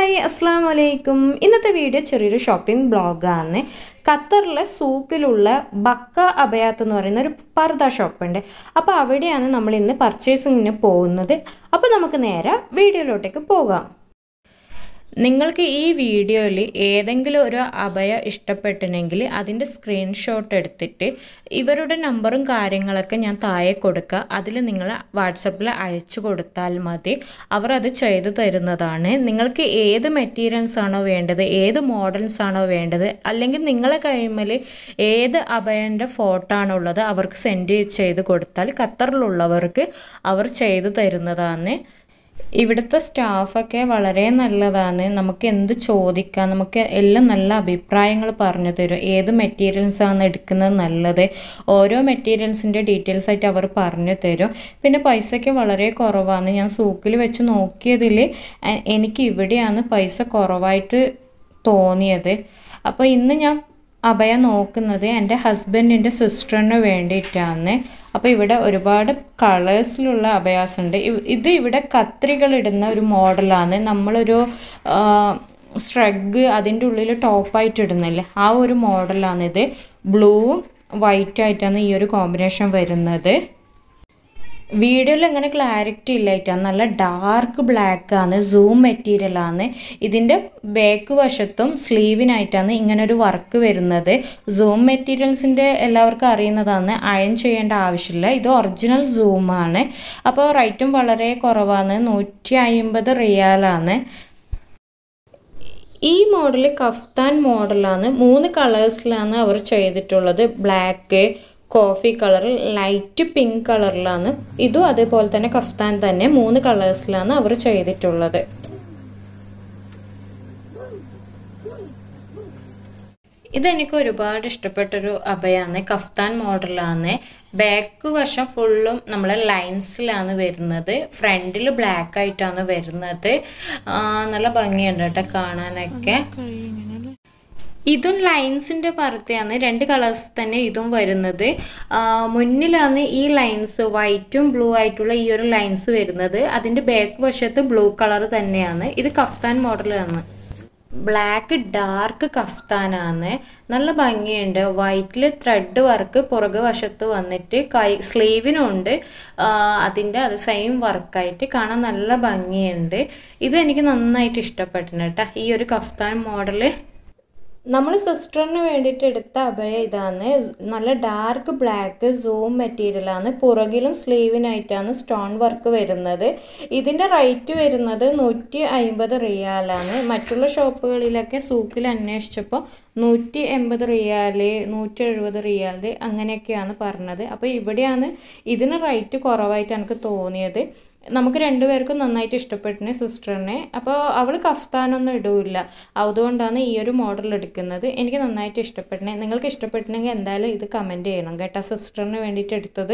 hi അസ്സാം വലൈക്കും ഇന്നത്തെ വീഡിയോ ചെറിയൊരു ഷോപ്പിംഗ് ബ്ലോഗാണ് ഖത്തറിലെ സൂക്കിലുള്ള ബക്ക അബയാത്ത് എന്ന് പറയുന്ന ഒരു പർദ ഷോപ്പുണ്ട് അപ്പോൾ അവിടെയാണ് നമ്മൾ ഇന്ന് പർച്ചേസിങ്ങിന് പോകുന്നത് അപ്പോൾ നമുക്ക് നേരെ വീഡിയോയിലോട്ടേക്ക് പോകാം നിങ്ങൾക്ക് ഈ വീഡിയോയിൽ ഏതെങ്കിലും ഒരു അഭയ ഇഷ്ടപ്പെട്ടിനെങ്കിൽ അതിൻ്റെ സ്ക്രീൻഷോട്ട് എടുത്തിട്ട് ഇവരുടെ നമ്പറും കാര്യങ്ങളൊക്കെ ഞാൻ താഴെ കൊടുക്കുക അതിൽ നിങ്ങൾ വാട്സപ്പിൽ അയച്ചു കൊടുത്താൽ മതി അവർ അത് ചെയ്തു തരുന്നതാണ് നിങ്ങൾക്ക് ഏത് മെറ്റീരിയൽസ് ആണോ വേണ്ടത് ഏത് മോഡൽസ് ആണോ വേണ്ടത് അല്ലെങ്കിൽ നിങ്ങളെ കഴിയുമ്പോൾ ഏത് അഭയൻ്റെ ഫോട്ടോ ആണുള്ളത് അവർക്ക് സെൻഡ് ചെയ്ത് കൊടുത്താൽ ഖത്തറിലുള്ളവർക്ക് അവർ ചെയ്തു തരുന്നതാണ് ഇവിടുത്തെ സ്റ്റാഫൊക്കെ വളരെ നല്ലതാണ് നമുക്ക് എന്ത് ചോദിക്കാം നമുക്ക് എല്ലാം നല്ല അഭിപ്രായങ്ങൾ പറഞ്ഞു തരും ഏത് മെറ്റീരിയൽസ് ആണ് എടുക്കുന്നത് നല്ലത് ഓരോ മെറ്റീരിയൽസിൻ്റെ ഡീറ്റെയിൽസ് ആയിട്ട് അവർ പറഞ്ഞു തരും പിന്നെ പൈസയ്ക്ക് വളരെ കുറവാണ് ഞാൻ സൂക്കിൽ വെച്ച് നോക്കിയതിൽ എ- എനിക്ക് ഇവിടെയാണ് പൈസ കുറവായിട്ട് തോന്നിയത് അപ്പോൾ ഇന്ന് ഞാൻ അഭയ നോക്കുന്നത് എൻ്റെ ഹസ്ബൻഡിൻ്റെ സിസ്റ്ററിന് വേണ്ടിയിട്ടാണ് അപ്പോൾ ഇവിടെ ഒരുപാട് കളേഴ്സിലുള്ള അഭയാസ് ഉണ്ട് ഇവ്- ഇത് ഇവിടെ കത്രികൾ ഇടുന്ന ഒരു മോഡലാണ് നമ്മളൊരു സ്ട്രഗ് അതിൻ്റെ ഉള്ളിൽ ടോപ്പായിട്ട് ഇടുന്നില്ലേ ആ ഒരു മോഡലാണിത് ബ്ലൂവും വൈറ്റ് ആയിട്ടാണ് ഈ ഒരു കോമ്പിനേഷൻ വരുന്നത് വീഡിയോയിൽ അങ്ങനെ ക്ലാരിറ്റി ഇല്ലായിട്ടാണ് നല്ല ഡാർക്ക് ബ്ലാക്ക് ആണ് സൂം മെറ്റീരിയൽ ആണ് ഇതിൻ്റെ ബാക്ക് വശത്തും സ്ലീവിനായിട്ടാണ് ഇങ്ങനെ ഒരു വർക്ക് വരുന്നത് സൂം മെറ്റീരിയൽസിൻ്റെ എല്ലാവർക്കും അറിയുന്നതാണ് അയൺ ചെയ്യേണ്ട ആവശ്യമില്ല ഇത് ഒറിജിനൽ സൂമാണ് അപ്പോൾ റേറ്റും വളരെ കുറവാണ് നൂറ്റി അമ്പത് റിയാലാണ് ഈ മോഡൽ കഫ്താൻ മോഡലാണ് മൂന്ന് കളേഴ്സിലാണ് അവർ ചെയ്തിട്ടുള്ളത് black coffee colour light pink കളറിലാണ് ഇതും അതേപോലെ തന്നെ കഫ്താൻ തന്നെ മൂന്ന് കളേഴ്സിലാണ് അവർ ചെയ്തിട്ടുള്ളത് ഇതെനിക്ക് ഒരുപാട് ഇഷ്ടപ്പെട്ടൊരു അഭയാണ് കഫ്താൻ മോഡലാണ് ബാക്ക് വശം ഫുള്ളും നമ്മൾ ലൈൻസിലാണ് വരുന്നത് ഫ്രണ്ടിൽ ബ്ലാക്ക് ആയിട്ടാണ് വരുന്നത് ആ, നല്ല ഭംഗിയുണ്ട് കേട്ടോ കാണാനൊക്കെ ഇതും ലൈൻസിന്റെ പർദ്ദയാണ് രണ്ട് കളേഴ്സ് തന്നെ ഇതും വരുന്നത് ആ, മുന്നിലാണ് ഈ ലൈൻസ് വൈറ്റും ബ്ലൂ ആയിട്ടുള്ള ഈ ഒരു ലൈൻസ് വരുന്നത് അതിന്റെ ബാക്ക് വശത്ത് ബ്ലൂ കളർ തന്നെയാണ് ഇത് കഫ്താൻ മോഡലാണ് ബ്ലാക്ക് ഡാർക്ക് കഫ്താനാണ് നല്ല ഭംഗിയുണ്ട് വൈറ്റിൽ ത്രെഡ് വർക്ക് പുറകു വശത്ത് വന്നിട്ട് കൈ സ്ലീവിനുണ്ട് അതിൻ്റെ അത് സെയിം വർക്കായിട്ട് കാണാൻ നല്ല ഭംഗിയുണ്ട് ഇത് എനിക്ക് നന്നായിട്ട് ഇഷ്ടപ്പെട്ടിട്ടുണ്ട് കേട്ടോ ഈ ഒരു കഫ്താൻ മോഡല് നമ്മൾ സിസ്റ്ററിന് വേണ്ടിയിട്ട് എടുത്ത അഭയ ഇതാണ് നല്ല ഡാർക്ക് ബ്ലാക്ക് സൂം മെറ്റീരിയലാണ് പുറകിലും സ്ലീവിനായിട്ടാണ് സ്റ്റോൺ വർക്ക് വരുന്നത് ഇതിൻ്റെ റേറ്റ് വരുന്നത് നൂറ്റി അമ്പത് റിയാലാണ് മറ്റുള്ള ഷോപ്പുകളിലൊക്കെ സൂക്കിൽ അന്വേഷിച്ചപ്പോൾ നൂറ്റി എൺപത് റിയാല് നൂറ്റി എഴുപത് റിയാല് അങ്ങനെയൊക്കെയാണ് പറഞ്ഞത് അപ്പോൾ ഇവിടെയാണ് ഇതിന് റേറ്റ് കുറവായിട്ട് എനിക്ക് തോന്നിയത് നമുക്ക് രണ്ടുപേർക്കും നന്നായിട്ട് ഇഷ്ടപ്പെട്ടിന് സിസ്റ്ററിനെ അപ്പോൾ അവൾ കഫ്താനൊന്നും ഇടൂല്ല അതുകൊണ്ടാണ് ഈ ഒരു മോഡൽ എടുക്കുന്നത് എനിക്ക് നന്നായിട്ട് ഇഷ്ടപ്പെട്ടിനെ നിങ്ങൾക്ക് ഇഷ്ടപ്പെട്ടിനെങ്കിൽ എന്തായാലും ഇത് കമൻറ്റ് ചെയ്യണം കേട്ടോ സിസ്റ്ററിന് വേണ്ടിയിട്ട് എടുത്തത്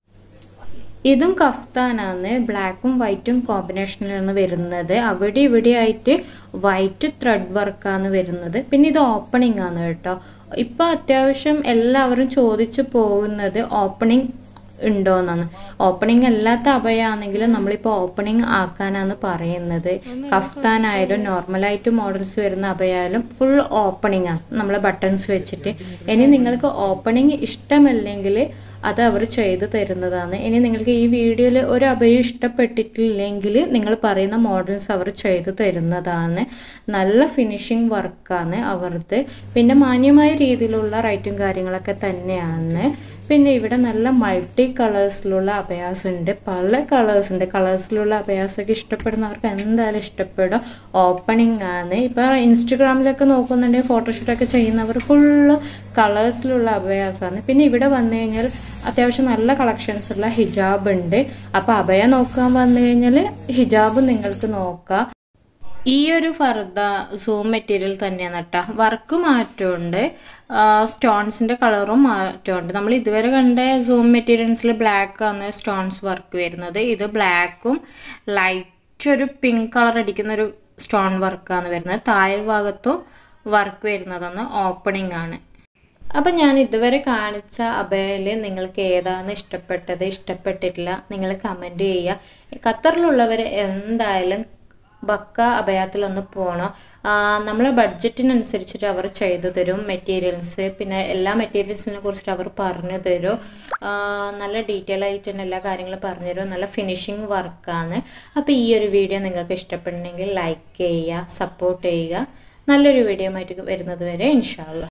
ഇതും കഫ്താനാണ് ബ്ലാക്കും വൈറ്റും കോമ്പിനേഷനിലാണ് വരുന്നത് അവിടെ ഇവിടെ ആയിട്ട് വൈറ്റ് ത്രെഡ് വർക്കാണ് വരുന്നത് പിന്നെ ഇത് ഓപ്പണിംഗ് ആണ് കേട്ടോ ഇപ്പോൾ അത്യാവശ്യം എല്ലാവരും ചോദിച്ചു പോകുന്നത് ഓപ്പണിംഗ് ഉണ്ടോന്നാണ് ഓപ്പണിംഗ് അല്ലാത്ത അഭയാണെങ്കിലും നമ്മളിപ്പോൾ ഓപ്പണിംഗ് ആക്കാനാണ് പറയുന്നത് കഫ്താനായാലും നോർമലായിട്ട് മോഡൽസ് വരുന്ന അഭയായാലും ഫുൾ ഓപ്പണിംഗ് ആണ് നമ്മൾ ബട്ടൺസ് വെച്ചിട്ട് ഇനി നിങ്ങൾക്ക് ഓപ്പണിംഗ് ഇഷ്ടമല്ലെങ്കിൽ അത് അവർ ചെയ്തു തരുന്നതാണ് ഇനി നിങ്ങൾക്ക് ഈ വീഡിയോയിൽ ഒരു അഭയം ഇഷ്ടപ്പെട്ടിട്ടില്ലെങ്കിൽ നിങ്ങൾ പറയുന്ന മോഡൽസ് അവർ ചെയ്തു തരുന്നതാണ് നല്ല ഫിനിഷിംഗ് വർക്കാണ് അവർക്ക് പിന്നെ മാന്യമായ രീതിയിലുള്ള റൈറ്റും കാര്യങ്ങളൊക്കെ തന്നെയാണ് പിന്നെ ഇവിടെ നല്ല മൾട്ടി കളേഴ്സിലുള്ള അഭയാസ് ഉണ്ട് പല കളേഴ്സ് ഉണ്ട് കളേഴ്സിലുള്ള അഭയാസൊക്കെ ഇഷ്ടപ്പെടുന്നവർക്ക് എന്തായാലും ഇഷ്ടപ്പെടും ഓപ്പണിംഗ് ആണ് ഇപ്പോൾ ഇൻസ്റ്റഗ്രാമിലൊക്കെ നോക്കുന്നുണ്ടെങ്കിൽ ഫോട്ടോഷൂട്ടൊക്കെ ചെയ്യുന്നവർ ഫുള്ള് കളേഴ്സിലുള്ള അഭയാസാണ് പിന്നെ ഇവിടെ വന്നു കഴിഞ്ഞാൽ അത്യാവശ്യം നല്ല കളക്ഷൻസ് ഉള്ള ഹിജാബ് ഉണ്ട് അപ്പോൾ അഭയ നോക്കാൻ വന്നു കഴിഞ്ഞാൽ ഹിജാബ് നിങ്ങൾക്ക് നോക്കാം ഈ ഒരു ഫർദ സൂം മെറ്റീരിയൽ തന്നെയാണ് കേട്ടോ വർക്ക് മാറ്റമുണ്ട് സ്റ്റോൺസിൻ്റെ കളറും മാറ്റമുണ്ട് നമ്മൾ ഇതുവരെ കണ്ട സൂം മെറ്റീരിയൽസിൽ ബ്ലാക്ക് ആണ് സ്റ്റോൺസ് വർക്ക് വരുന്നത് ഇത് ബ്ലാക്കും ലൈറ്റ് ഒരു പിങ്ക് കളർ അടിക്കുന്ന ഒരു സ്റ്റോൺ വർക്കാണ് വരുന്നത് താഴെ ഭാഗത്തും വർക്ക് വരുന്നതാണ് ഓപ്പണിംഗ് ആണ് അപ്പം ഞാൻ ഇതുവരെ കാണിച്ച അഭയയിൽ നിങ്ങൾക്ക് ഏതാണ് ഇഷ്ടപ്പെട്ടത് ഇഷ്ടപ്പെട്ടിട്ടില്ല നിങ്ങൾ കമൻറ്റ് ചെയ്യുക ഖത്തറിലുള്ളവർ എന്തായാലും ബക്ക അഭയത്തിലൊന്ന് പോകണം നമ്മളെ ബഡ്ജറ്റിനനുസരിച്ചിട്ട് അവർ ചെയ്തു തരും മെറ്റീരിയൽസ് പിന്നെ എല്ലാ മെറ്റീരിയൽസിനെ കുറിച്ചിട്ട് അവർ പറഞ്ഞു തരും ആ, നല്ല ഡീറ്റെയിൽ ആയിട്ട് തന്നെ എല്ലാ കാര്യങ്ങളും പറഞ്ഞു തരും നല്ല ഫിനിഷിങ് വർക്കാണ് അപ്പോൾ ഈ ഒരു വീഡിയോ നിങ്ങൾക്ക് ഇഷ്ടപ്പെടണമെങ്കിൽ ലൈക്ക് ചെയ്യുക സപ്പോർട്ട് ചെയ്യുക നല്ലൊരു വീഡിയോ ആയിട്ട് വരുന്നത് വരെ ഇൻഷാല്ല